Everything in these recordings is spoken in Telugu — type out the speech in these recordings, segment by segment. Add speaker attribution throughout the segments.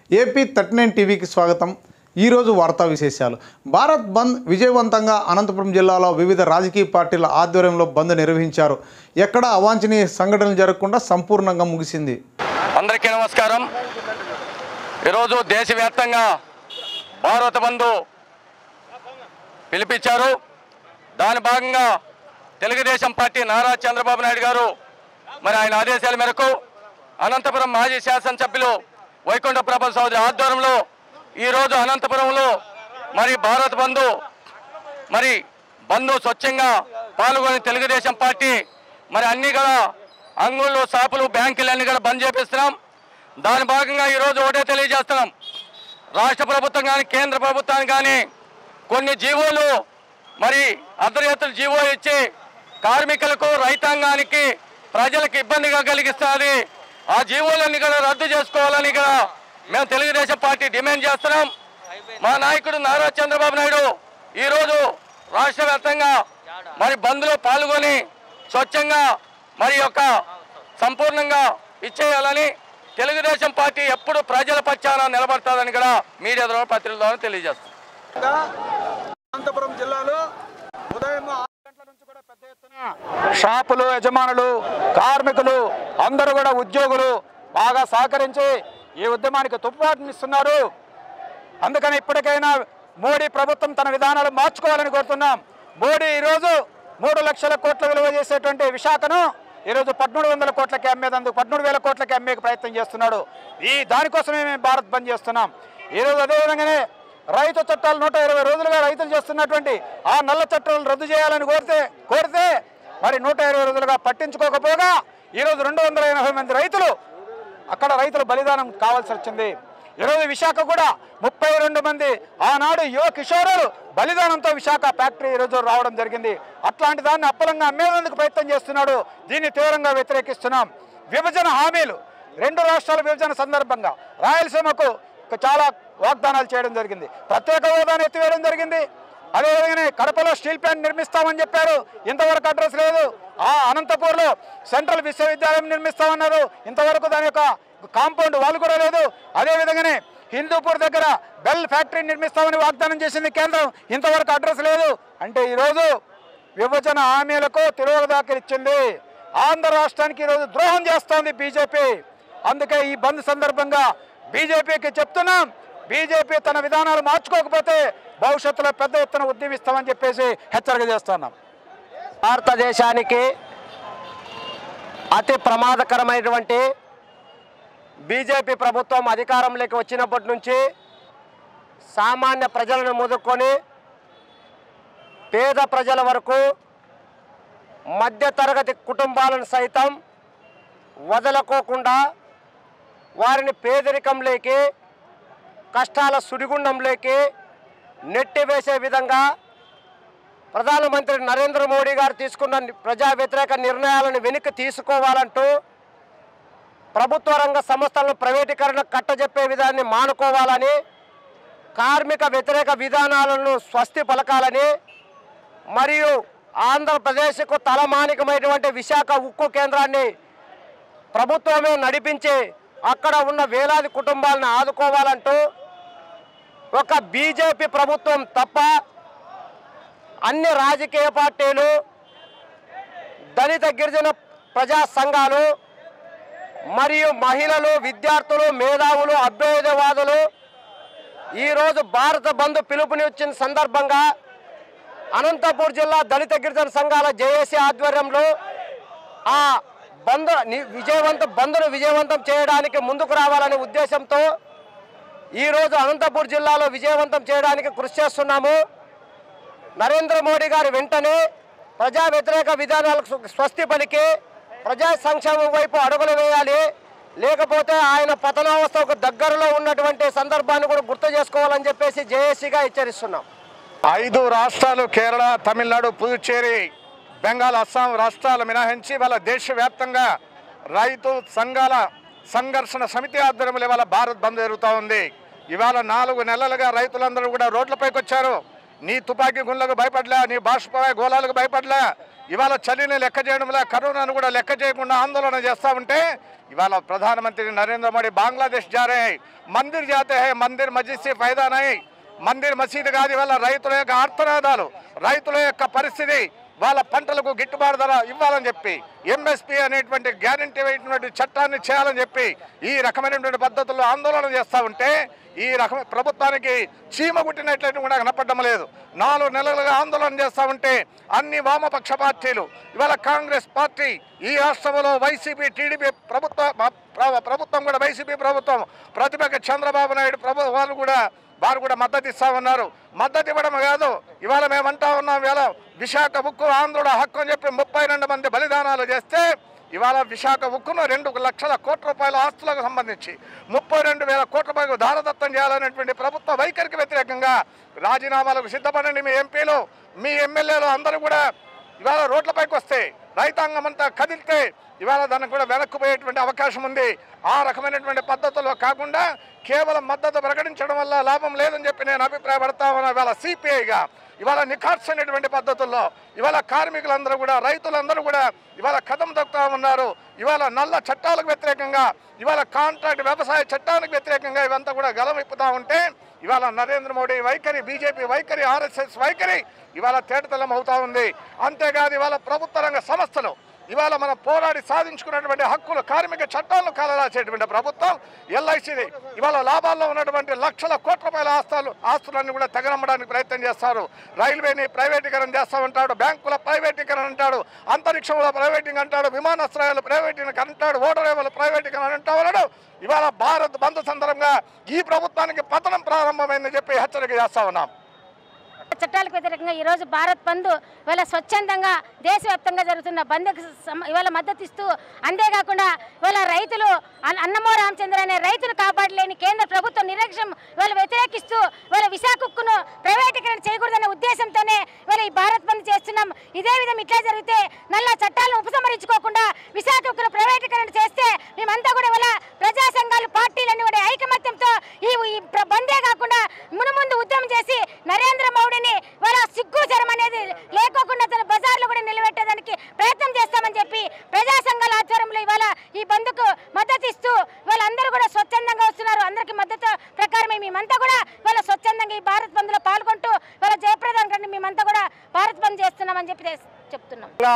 Speaker 1: ఏపీ థర్టీ నైన్ టీవీకి స్వాగతం ఈరోజు వార్తా విశేషాలు భారత్ బంద్ విజయవంతంగా అనంతపురం జిల్లాలో వివిధ రాజకీయ పార్టీల ఆధ్వర్యంలో బంద్ నిర్వహించారు ఎక్కడ అవాంఛనీయ సంఘటనలు జరగకుండా సంపూర్ణంగా ముగిసింది
Speaker 2: అందరికీ నమస్కారం ఈరోజు దేశవ్యాప్తంగా భారత బంధు పిలిపించారు దాని భాగంగా తెలుగుదేశం పార్టీ నారా చంద్రబాబు నాయుడు గారు మరి ఆయన ఆదేశాల మేరకు అనంతపురం మాజీ శాసనసభ్యులు వైకుంఠ ప్రభ సోదరి ఆధ్వర్యంలో ఈరోజు అనంతపురంలో మరి భారత్ బంధు మరి బంధు స్వచ్ఛంగా పాల్గొని తెలుగుదేశం పార్టీ మరి అన్ని కూడా అంగుళ్ళు షాపులు బ్యాంకులు అన్ని కూడా బంద్ చేపిస్తున్నాం దాని భాగంగా ఈరోజు ఒకటే తెలియజేస్తున్నాం రాష్ట్ర ప్రభుత్వం కానీ కేంద్ర ప్రభుత్వం కానీ కొన్ని జీవోలు మరి అర్ధరేతులు జీవో ఇచ్చి కార్మికులకు రైతాంగానికి ప్రజలకు ఇబ్బందిగా కలిగిస్తుంది ఆ జీవోలన్నీ కూడా రద్దు చేసుకోవాలని కూడా మేము తెలుగుదేశం పార్టీ డిమాండ్ చేస్తున్నాం మా నాయకుడు నారా చంద్రబాబు నాయుడు ఈరోజు రాష్ట్ర వ్యాప్తంగా మరి బంద్లో పాల్గొని స్వచ్ఛంగా మరి యొక్క సంపూర్ణంగా ఇచ్చేయాలని తెలుగుదేశం పార్టీ ఎప్పుడు ప్రజల పక్షాన నిలబడతాదని కూడా మీడియా ద్వారా పత్రికల ద్వారా తెలియజేస్తాం
Speaker 3: అనంతపురం జిల్లాలో ఉదయం ఆరు గంటల నుంచి కూడా పెద్ద ఎత్తున షాపులు యజమానులు కార్మికులు అందరూ కూడా ఉద్యోగులు బాగా సహకరించి ఈ ఉద్యమానికి తుపాటునిస్తున్నారు అందుకని ఇప్పటికైనా మోడీ ప్రభుత్వం తన విధానాలు మార్చుకోవాలని కోరుతున్నాం మోడీ ఈరోజు మూడు లక్షల కోట్ల విలువ చేసేటువంటి విశాఖను ఈరోజు పదమూడు వందల కోట్లకి అమ్మేదందుకు పదమూడు వేల కోట్లకి అమ్మే ప్రయత్నం చేస్తున్నాడు ఈ దానికోసమే మేము భారత్ బంద్ చేస్తున్నాం ఈరోజు అదేవిధంగానే రైతు చట్టాలు నూట ఇరవై రోజులుగా రైతులు చేస్తున్నటువంటి ఆ నల్ల చట్టాలను రద్దు చేయాలని కోరితే కోరితే మరి నూట ఇరవై రోజులుగా పట్టించుకోకపోగా ఈరోజు రెండు వందల ఎనభై మంది రైతులు అక్కడ రైతులు బలిదానం కావాల్సి వచ్చింది ఈరోజు విశాఖ కూడా ముప్పై రెండు మంది ఆనాడు యువ కిషోరులు బలిదానంతో విశాఖ ఫ్యాక్టరీ ఈరోజు రావడం జరిగింది అట్లాంటి దాన్ని అప్పలంగా అమ్మేందుకు ప్రయత్నం చేస్తున్నాడు దీన్ని తీవ్రంగా వ్యతిరేకిస్తున్నాం విభజన హామీలు రెండు రాష్ట్రాల విభజన సందర్భంగా రాయలసీమకు చాలా వాగ్దానాలు చేయడం జరిగింది ప్రత్యేక హోదాను ఎత్తివేయడం జరిగింది అదేవిధంగానే కడపలో స్టీల్ ప్లాంట్ నిర్మిస్తామని చెప్పారు ఇంతవరకు అడ్రస్ లేదు ఆ అనంతపూర్లో సెంట్రల్ విశ్వవిద్యాలయం నిర్మిస్తామన్నారు ఇంతవరకు దాని యొక్క కాంపౌండ్ వాళ్ళు కూడా లేదు అదేవిధంగానే హిందూపూర్ దగ్గర బెల్ ఫ్యాక్టరీ నిర్మిస్తామని వాగ్దానం చేసింది కేంద్రం ఇంతవరకు అడ్రస్ లేదు అంటే ఈరోజు విభజన హామీలకు తిరుగుదాకరిచ్చింది ఆంధ్ర రాష్ట్రానికి ఈరోజు ద్రోహం చేస్తోంది బీజేపీ అందుకే ఈ బంద్ సందర్భంగా బీజేపీకి చెప్తున్నాం బీజేపీ తన విధానాలు మార్చుకోకపోతే భవిష్యత్తులో పెద్ద ఎత్తున ఉద్యమిస్తామని చెప్పేసి హెచ్చరిక చేస్తున్నాం
Speaker 4: భారతదేశానికి అతి ప్రమాదకరమైనటువంటి బీజేపీ ప్రభుత్వం అధికారంలోకి వచ్చినప్పటి నుంచి సామాన్య ప్రజలను మొదలుకొని పేద ప్రజల వరకు మధ్యతరగతి కుటుంబాలను సైతం వదలకోకుండా వారిని పేదరికంలోకి కష్టాల సుడిగుండంలోకి నెట్టివేసే విధంగా ప్రధానమంత్రి నరేంద్ర మోడీ గారు తీసుకున్న ప్రజా వ్యతిరేక నిర్ణయాలను వెనక్కి తీసుకోవాలంటూ ప్రభుత్వ రంగ సంస్థలను ప్రైవేటీకరణ కట్టజెప్పే విధాన్ని మానుకోవాలని కార్మిక వ్యతిరేక విధానాలను స్వస్తి పలకాలని మరియు ఆంధ్రప్రదేశ్కు తలమానికమైనటువంటి విశాఖ ఉక్కు కేంద్రాన్ని ప్రభుత్వమే నడిపించి అక్కడ ఉన్న వేలాది కుటుంబాలను ఆదుకోవాలంటూ ఒక బీజేపీ ప్రభుత్వం తప్ప అన్ని రాజకీయ పార్టీలు దళిత గిరిజన ప్రజా సంఘాలు మరియు మహిళలు విద్యార్థులు మేధావులు అభ్యుదయవాదులు ఈరోజు భారత బంధు పిలుపునిచ్చిన సందర్భంగా అనంతపూర్ జిల్లా దళిత గిరిజన సంఘాల జేఏసీ ఆధ్వర్యంలో ఆ బంద్ ని- విజయవంతం బంద్ను విజయవంతం చేయడానికి ముందుకు రావాలనే ఉద్దేశంతో ఈరోజు అనంతపూర్ జిల్లాలో విజయవంతం చేయడానికి కృషి చేస్తున్నాము నరేంద్ర మోడీ గారు వెంటనే ప్రజా వ్యతిరేక విధానాలకు సు- స్వస్తి పలికి ప్రజా సంక్షేమం వైపు అడుగులు వేయాలి లేకపోతే ఆయన పతనావస్థకు దగ్గరలో ఉన్నటువంటి సందర్భాన్ని కూడా గుర్తు చేసుకోవాలని చెప్పేసి జేఏసీగా హెచ్చరిస్తున్నాం
Speaker 3: ఐదు రాష్ట్రాలు కేరళ తమిళనాడు పుదుచ్చేరి బెంగాల్ అస్సాం రాష్ట్రాలు మినహాయించి వాళ్ళ దేశవ్యాప్తంగా రైతు సంఘాల సంఘర్షణ సమితి ఆధ్వర్యంలో ఇవాళ భారత్ బంద్ జరుగుతూ ఉంది ఇవాళ నాలుగు నెలలుగా రైతులందరూ కూడా రోడ్లపైకి వచ్చారు నీ తుపాకీ గుండ్లకు భయపడలే నీ బాష్ప గోళాలకు భయపడలే ఇవాళ చలిని లెక్క చేయడంలో కరోనాను కూడా లెక్క చేయకుండా ఆందోళన చేస్తూ ఉంటే ఇవాళ ప్రధానమంత్రి నరేంద్ర మోడీ బంగ్లాదేశ్ జారే మందిర్ జాతే హై మందిర్ మస్జిద్ సే ఫైదా నై మందిర్ మసీదు కాదు ఇవాళ రైతుల యొక్క ఆర్తనాదాలు రైతుల యొక్క పరిస్థితి వాళ్ళ పంటలకు గిట్టుబాటు ధర ఇవ్వాలని చెప్పి ఎంఎస్పి అనేటువంటి గ్యారంటీ అయినటువంటి చట్టాన్ని చేయాలని చెప్పి ఈ రకమైనటువంటి పద్ధతుల్లో ఆందోళన చేస్తూ ఉంటే ఈ రకమైన ప్రభుత్వానికి చీమ కుట్టినట్లయితే కూడా కనపడడం లేదు నాలుగు నెలలుగా ఆందోళన చేస్తూ ఉంటే అన్ని వామపక్ష పార్టీలు ఇవాళ కాంగ్రెస్ పార్టీ ఈ రాష్ట్రంలో వైసీపీ టీడీపీ ప్రభుత్వ ప్ర- ప్రభుత్వం కూడా వైసీపీ ప్రభుత్వం ప్రతిపక్ష చంద్రబాబు నాయుడు ప్రభు వాళ్ళు కూడా వారు కూడా మద్దతు ఇస్తా ఉన్నారు మద్దతు ఇవ్వడం కాదు ఇవాళ మేము అంటా ఉన్నాం ఇవాళ విశాఖ ఉక్కు ఆంధ్రుల హక్కు అని చెప్పి ముప్పై రెండు మంది బలిదానాలు చేస్తే ఇవాళ విశాఖ ఉక్కును రెండు లక్షల కోట్ల రూపాయల ఆస్తులకు సంబంధించి ముప్పై రెండు వేల కోట్ల రూపాయలు దారదత్తం చేయాలనేటువంటి ప్రభుత్వ వైఖరికి వ్యతిరేకంగా రాజీనామాలకు సిద్ధపడండి మీ ఎంపీలు మీ ఎమ్మెల్యేలు అందరూ కూడా ఇవాళ రోడ్లపైకి వస్తే రైతాంగం అంతా కదిలితే ఇవాళ దానికి కూడా వెనక్కుపోయేటువంటి అవకాశం ఉంది ఆ రకమైనటువంటి పద్ధతుల్లో కాకుండా కేవలం మద్దతు ప్రకటించడం వల్ల లాభం లేదని చెప్పి నేను అభిప్రాయపడతా ఉన్నా ఇవాళ సిపిఐగా ఇవాళ నిఖార్సైనటువంటి పద్ధతుల్లో ఇవాళ కార్మికులందరూ కూడా రైతులందరూ కూడా ఇవాళ కథం దొక్కుతా ఉన్నారు ఇవాళ నల్ల చట్టాలకు వ్యతిరేకంగా ఇవాళ కాంట్రాక్ట్ వ్యవసాయ చట్టానికి వ్యతిరేకంగా ఇవంతా కూడా గలం ఇప్పుతా ఉంటే ఇవాళ నరేంద్ర మోడీ వైఖరి బీజేపీ వైఖరి ఆర్ఎస్ఎస్ వైఖరి ఇవాళ తేటతెల్లం అవుతా ఉంది అంతేకాదు ఇవాళ ప్రభుత్వ రంగ సంస్థలు ఇవాళ మనం పోరాడి సాధించుకున్నటువంటి హక్కులు కార్మిక చట్టాలను కాలరాసేటువంటి ప్రభుత్వం ఎల్ఐసిది ఇవాళ లాభాల్లో ఉన్నటువంటి లక్షల కోట్ల రూపాయల ఆస్తులు ఆస్తులన్నీ కూడా తెగనమ్మడానికి ప్రయత్నం చేస్తారు రైల్వేని ప్రైవేటీకరణ చేస్తామంటాడు బ్యాంకుల ప్రైవేటీకరణ అంటాడు అంతరిక్షంలో ప్రైవేటింగ్ అంటాడు విమానాశ్రయాలు ప్రైవేటీకరణ అంటాడు ఓడరేవులు ప్రైవేటీకరణ అంటాడు ఇవాళ భారత్ బంద్ సందర్భంగా ఈ ప్రభుత్వానికి పతనం ప్రారంభమైందని చెప్పి హెచ్చరిక చేస్తా ఉన్నాం
Speaker 5: చట్టాలకు వ్యతిరేకంగా ఈరోజు భారత్ బంద్ ఇవాళ స్వచ్ఛందంగా దేశవ్యాప్తంగా జరుగుతున్న బంద్కు సమ- ఇవాళ మద్దతు ఇస్తూ అంతేకాకుండా ఇవాళ రైతులు అన్న- అన్నమో రామచంద్ర అనే రైతును కాపాడలేని కేంద్ర ప్రభుత్వం నిర్లక్ష్యం ఇవాళ వ్యతిరేకిస్తూ ఇవాళ విశాఖ ఉక్కును ప్రైవేటీకరణ చేయకూడదనే ఉద్దేశంతోనే ఇవాళ ఈ భారత్ బంద్ చేస్తున్నాం ఇదే విధం ఇట్లా జరిగితే నల్ల చట్టాలను ఉపసంహరించుకోకుండా విశాఖ ఉక్కును ప్రైవేటీకరణ చేస్తే మేమంతా కూడా ఇవాళ ప్రజా సంఘాలు పార్టీలన్నీ కూడా ఐకమత్యంతో ఈ ఈ ప్ర- బందే కాకుండా మునుముందు ఉద్యమం చేసి నరేంద్ర మోడీని వాళ్ళ సిగ్గు జరం అనేది లేకోకుండా తన బజార్లో కూడా నిలబెట్టేదానికి ప్రయత్నం చేస్తామని చెప్పి ప్రజా సంఘాల ఆధ్వర్యంలో ఇవాళ ఈ బంద్కు మద్దతు ఇస్తూ వాళ్ళందరూ కూడా స్వచ్ఛందంగా వస్తున్నారు అందరికీ మద్దతు ప్రకారమే మేమంతా కూడా వాళ్ళ స్వచ్ఛందంగా ఈ భారత్ బంద్లో పాల్గొంటూ వాళ్ళ జయప్రదం కంటే మేమంతా కూడా భారత్ బంద్ చేస్తున్నామని చెప్పి చెప్తున్నాం
Speaker 4: ఇంకా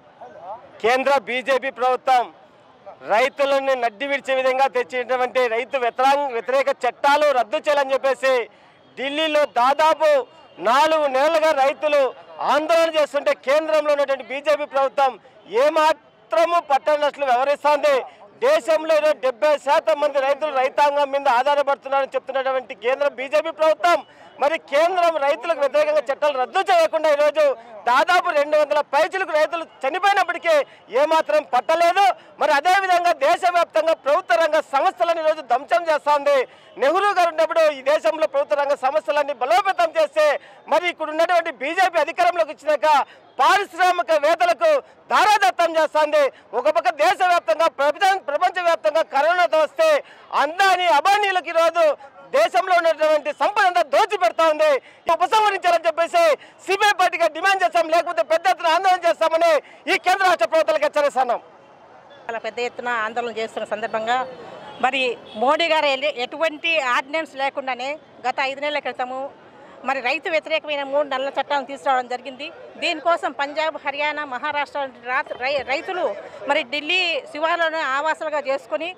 Speaker 4: కేంద్ర బీజేపీ ప్రభుత్వం రైతులను నడ్డి విడిచే విధంగా తెచ్చినటువంటి రైతు వ్యతిరేక వ్యతిరేక చట్టాలు రద్దు చేయాలని చెప్పేసి ఢిల్లీలో దాదాపు నాలుగు నెలలుగా రైతులు ఆందోళన చేస్తుంటే కేంద్రంలో ఉన్నటువంటి బీజేపీ ప్రభుత్వం ఏమాత్రము పట్టనట్లు వ్యవహరిస్తోంది దేశంలో డెబ్బై శాతం మంది రైతులు రైతాంగం మీద ఆధారపడుతున్నారని చెప్తున్నటువంటి కేంద్ర బీజేపీ ప్రభుత్వం మరి కేంద్రం రైతులకు వ్యతిరేకంగా చట్టాలు రద్దు చేయకుండా ఈరోజు దాదాపు రెండు వందల పైచులకు రైతులు చనిపోయినప్పటికీ ఏమాత్రం పట్టలేదు మరి అదేవిధంగా దేశవ్యాప్తంగా ప్రభుత్వ రంగ సంస్థలను ఈరోజు ధ్వంసం చేస్తా ఉంది నెహ్రూ గారు ఉన్నప్పుడు ఈ దేశంలో ప్రభుత్వ రంగ సంస్థలన్నీ బలోపేతం చేస్తే మరి ఇక్కడ ఉన్నటువంటి బీజేపీ అధికారంలోకి వచ్చినాక పారిశ్రామికవేత్తలకు దారాదత్తం చేస్తుంది ఒక పక్క దేశవ్యాప్తంగా ప్రపంచ ప్రపంచవ్యాప్తంగా కరోనాతో వస్తే అందాని అబానీలకు ఈరోజు దేశంలో ఉన్నటువంటి సంపద అంతా దోచి పెడతా ఉంది ఉపసంహరించాలని చెప్పేసి సిబిఐ పార్టీగా డిమాండ్ చేస్తాం లేకపోతే పెద్ద ఎత్తున ఆందోళన చేస్తామని ఈ కేంద్ర రాష్ట్ర ప్రభుత్వాలకు హెచ్చరిస్తున్నాం
Speaker 6: చాలా పెద్ద ఎత్తున ఆందోళన చేస్తున్న సందర్భంగా మరి మోడీ గారు ఎలి- ఎటువంటి ఆర్డినెన్స్ లేకుండానే గత ఐదు నెలల క్రితము మరి రైతు వ్యతిరేకమైన మూడు నల్ల చట్టాలను తీసుకురావడం జరిగింది దీనికోసం పంజాబ్ హర్యానా మహారాష్ట్ర వంటి రా- రై- రైతులు మరి ఢిల్లీ శివార్లను ఆవాసాలుగా చేసుకొని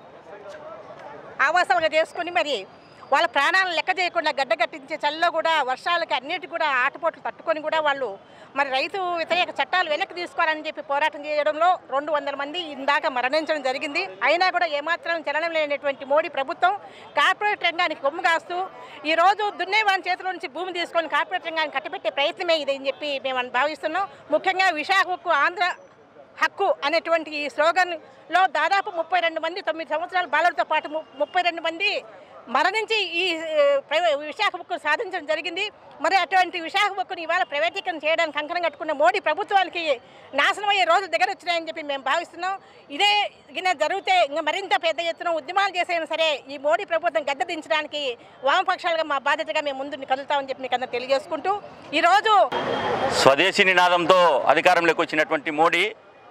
Speaker 6: ఆవాసాలుగా చేసుకొని మరి వాళ్ళ ప్రాణాలను లెక్క చేయకుండా గడ్డ కట్టించే చల్లో కూడా వర్షాలకి అన్నిటి కూడా ఆటపోట్లు తట్టుకొని కూడా వాళ్ళు మరి రైతు వ్యతిరేక చట్టాలు వెనక్కి తీసుకోవాలని చెప్పి పోరాటం చేయడంలో రెండు వందల మంది ఇందాక మరణించడం జరిగింది అయినా కూడా ఏమాత్రం చలనం లేనటువంటి మోడీ ప్రభుత్వం కార్పొరేట్ రంగానికి కొమ్ము కాస్తూ ఈరోజు దున్నేవాని చేతిలో నుంచి భూమి తీసుకొని కార్పొరేట్ రంగాన్ని కట్టబెట్టే ప్రయత్నమే ఇది అని చెప్పి మేము భావిస్తున్నాం ముఖ్యంగా విశాఖకు ఆంధ్ర హక్కు అనేటువంటి ఈ స్లోగన్లో దాదాపు ముప్పై రెండు మంది తొమ్మిది సంవత్సరాల బాలలతో పాటు ము- ముప్పై రెండు మంది మరణించి ఈ ఏ, ప్రైవే- విశాఖ ఉక్కును సాధించడం జరిగింది మరి అటువంటి విశాఖ ఉక్కును ఇవాళ ప్రైవేటీకరణ చేయడానికి కంకణం కట్టుకున్న మోడీ ప్రభుత్వానికి నాశనమయ్యే రోజులు దగ్గర వచ్చినాయని చెప్పి మేము భావిస్తున్నాం ఇదే గిన జరిగితే ఇంకా మరింత పెద్ద ఎత్తున ఉద్యమాలు చేసైనా సరే ఈ మోడీ ప్రభుత్వం గద్దె దించడానికి వామపక్షాలుగా మా బాధ్యతగా మేము ముందు కదులుతామని చెప్పి మీకు అందరూ తెలియజేసుకుంటూ ఈరోజు
Speaker 7: స్వదేశీ నినాదంతో అధికారంలోకి వచ్చినటువంటి మోడీ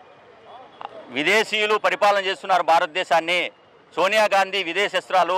Speaker 7: విదేశీయులు పరిపాలన చేస్తున్నారు భారతదేశాన్ని సోనియా గాంధీ విదేశస్త్రాలు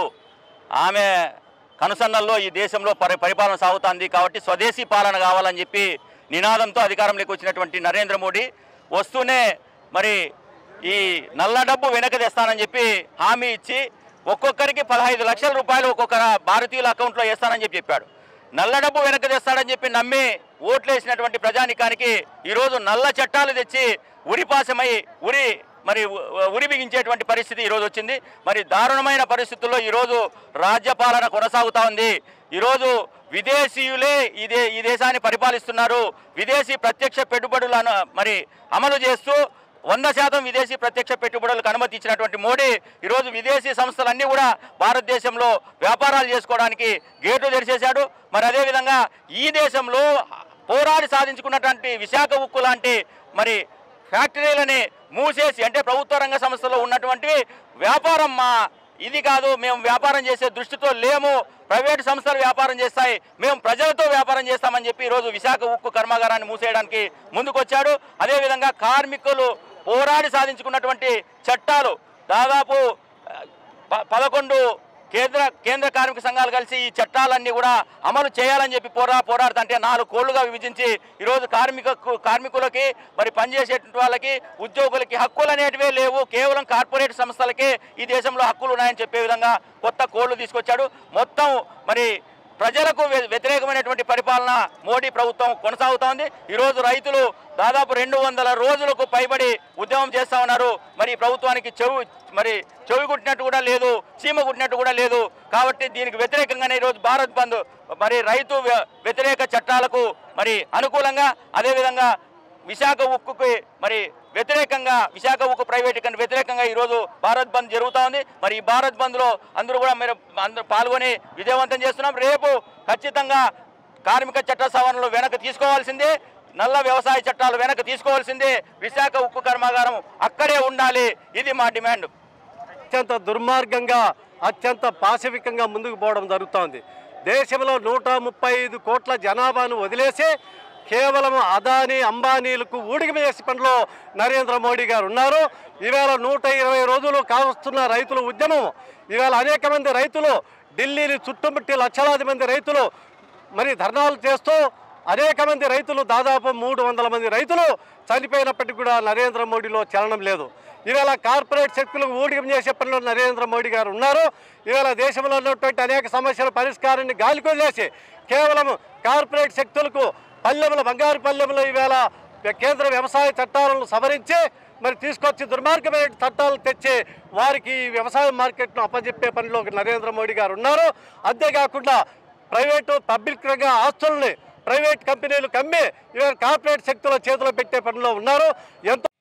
Speaker 7: ఆమె కనుసన్నల్లో ఈ దేశంలో పరి పరిపాలన సాగుతుంది కాబట్టి స్వదేశీ పాలన కావాలని చెప్పి నినాదంతో అధికారంలోకి వచ్చినటువంటి నరేంద్ర మోడీ వస్తూనే మరి ఈ నల్ల డబ్బు వెనక తెస్తానని చెప్పి హామీ ఇచ్చి ఒక్కొక్కరికి పదహైదు లక్షల రూపాయలు ఒక్కొక్క భారతీయుల అకౌంట్లో వేస్తానని చెప్పి చెప్పాడు నల్ల డబ్బు వెనక తెస్తాడని చెప్పి నమ్మి ఓట్లేసినటువంటి ప్రజానికానికి ఈరోజు నల్ల చట్టాలు తెచ్చి ఉరిపాసమై ఉరి మరి ఉ- ఉరి బిగించేటువంటి పరిస్థితి ఈరోజు వచ్చింది మరి దారుణమైన పరిస్థితుల్లో ఈరోజు రాజ్యపాలన కొనసాగుతా ఉంది ఈరోజు విదేశీయులే ఈ దే ఈ దేశాన్ని పరిపాలిస్తున్నారు విదేశీ ప్రత్యక్ష పెట్టుబడులను మరి అమలు చేస్తూ వంద శాతం విదేశీ ప్రత్యక్ష పెట్టుబడులకు అనుమతి ఇచ్చినటువంటి మోడీ ఈరోజు విదేశీ సంస్థలన్నీ కూడా భారతదేశంలో వ్యాపారాలు చేసుకోవడానికి గేట్లు తెరిచేశాడు మరి అదేవిధంగా ఈ దేశంలో పోరాడి సాధించుకున్నటువంటి విశాఖ ఉక్కు లాంటి మరి ఫ్యాక్టరీలని మూసేసి అంటే ప్రభుత్వ రంగ సంస్థలో ఉన్నటువంటి వ్యాపారం మా ఇది కాదు మేము వ్యాపారం చేసే దృష్టితో లేము ప్రైవేటు సంస్థలు వ్యాపారం చేస్తాయి మేము ప్రజలతో వ్యాపారం చేస్తామని చెప్పి ఈరోజు విశాఖ ఉక్కు కర్మాగారాన్ని మూసేయడానికి ముందుకొచ్చాడు అదేవిధంగా కార్మికులు పోరాడి సాధించుకున్నటువంటి చట్టాలు దాదాపు ఆ, ప- పదకొండు కేంద్ర కేంద్ర కార్మిక సంఘాలు కలిసి ఈ చట్టాలన్నీ కూడా అమలు చేయాలని చెప్పి పోరా పోరాడుతుంటే నాలుగు కోళ్లుగా విభజించి ఈరోజు కార్మిక కార్మికులకి మరి పనిచేసేటువంటి వాళ్ళకి ఉద్యోగులకి హక్కులు అనేటివే లేవు కేవలం కార్పొరేట్ సంస్థలకే ఈ దేశంలో హక్కులు ఉన్నాయని చెప్పే విధంగా కొత్త కోళ్లు తీసుకొచ్చాడు మొత్తం మరి ప్రజలకు వ్య- వ్యతిరేకమైనటువంటి పరిపాలన మోడీ ప్రభుత్వం కొనసాగుతోంది ఈరోజు రైతులు దాదాపు రెండు వందల రోజులకు పైబడి ఉద్యమం చేస్తా ఉన్నారు మరి ఈ ప్రభుత్వానికి చెవు మరి చెవి కుట్టినట్టు కూడా లేదు చీమ కుట్టినట్టు కూడా లేదు కాబట్టి దీనికి వ్యతిరేకంగానే ఈరోజు భారత్ బంద్ మరి రైతు వ్య- వ్యతిరేక చట్టాలకు మరి అనుకూలంగా అదేవిధంగా విశాఖ ఉక్కుకి మరి వ్యతిరేకంగా విశాఖ ఉక్కు ప్రైవేటీకరణ వ్యతిరేకంగా ఈరోజు భారత్ బంద్ జరుగుతూ ఉంది మరి ఈ భారత్ బంద్లో అందరూ కూడా మీరు అందరూ పాల్గొని విజయవంతం చేస్తున్నాం రేపు ఖచ్చితంగా కార్మిక చట్ట సవరణలు వెనక్కి తీసుకోవాల్సిందే నల్ల వ్యవసాయ చట్టాలు వెనక్కి తీసుకోవాల్సిందే విశాఖ ఉక్కు కర్మాగారం అక్కడే ఉండాలి ఇది మా డిమాండ్
Speaker 4: అత్యంత దుర్మార్గంగా అత్యంత పాశవికంగా ముందుకు పోవడం జరుగుతోంది దేశంలో నూట ముప్పై ఐదు కోట్ల జనాభాను వదిలేసి కేవలం అదానీ అంబానీలకు ఊడిగం చేసే పనిలో నరేంద్ర మోడీ గారు ఉన్నారు ఈవేళ నూట ఇరవై రోజులు కావస్తున్న రైతుల ఉద్యమం ఈవేళ అనేక మంది రైతులు ఢిల్లీని చుట్టుముట్టి లక్షలాది మంది రైతులు మరి ధర్నాలు చేస్తూ అనేక మంది రైతులు దాదాపు మూడు వందల మంది రైతులు చనిపోయినప్పటికీ కూడా నరేంద్ర మోడీలో చలనం లేదు ఈవేళ కార్పొరేట్ శక్తులకు ఊడిగం చేసే పనిలో నరేంద్ర మోడీ గారు ఉన్నారు ఈవేళ దేశంలో ఉన్నటువంటి అనేక సమస్యల పరిష్కారాన్ని గాలికొదిలేసి కేవలం కార్పొరేట్ శక్తులకు పల్లెముల బంగారు పల్లెములు ఈవేళ కేంద్ర వ్యవసాయ చట్టాలను సవరించి మరి తీసుకొచ్చి దుర్మార్గమైన చట్టాలు తెచ్చి వారికి ఈ వ్యవసాయ మార్కెట్ను అప్పజెప్పే పనిలో నరేంద్ర మోడీ గారు ఉన్నారు అంతేకాకుండా ప్రైవేటు పబ్లిక్ రంగ ఆస్తుల్ని ప్రైవేట్ కంపెనీలు కమ్మి ఇవాళ కార్పొరేట్ శక్తుల చేతిలో పెట్టే పనిలో ఉన్నారు ఎంతో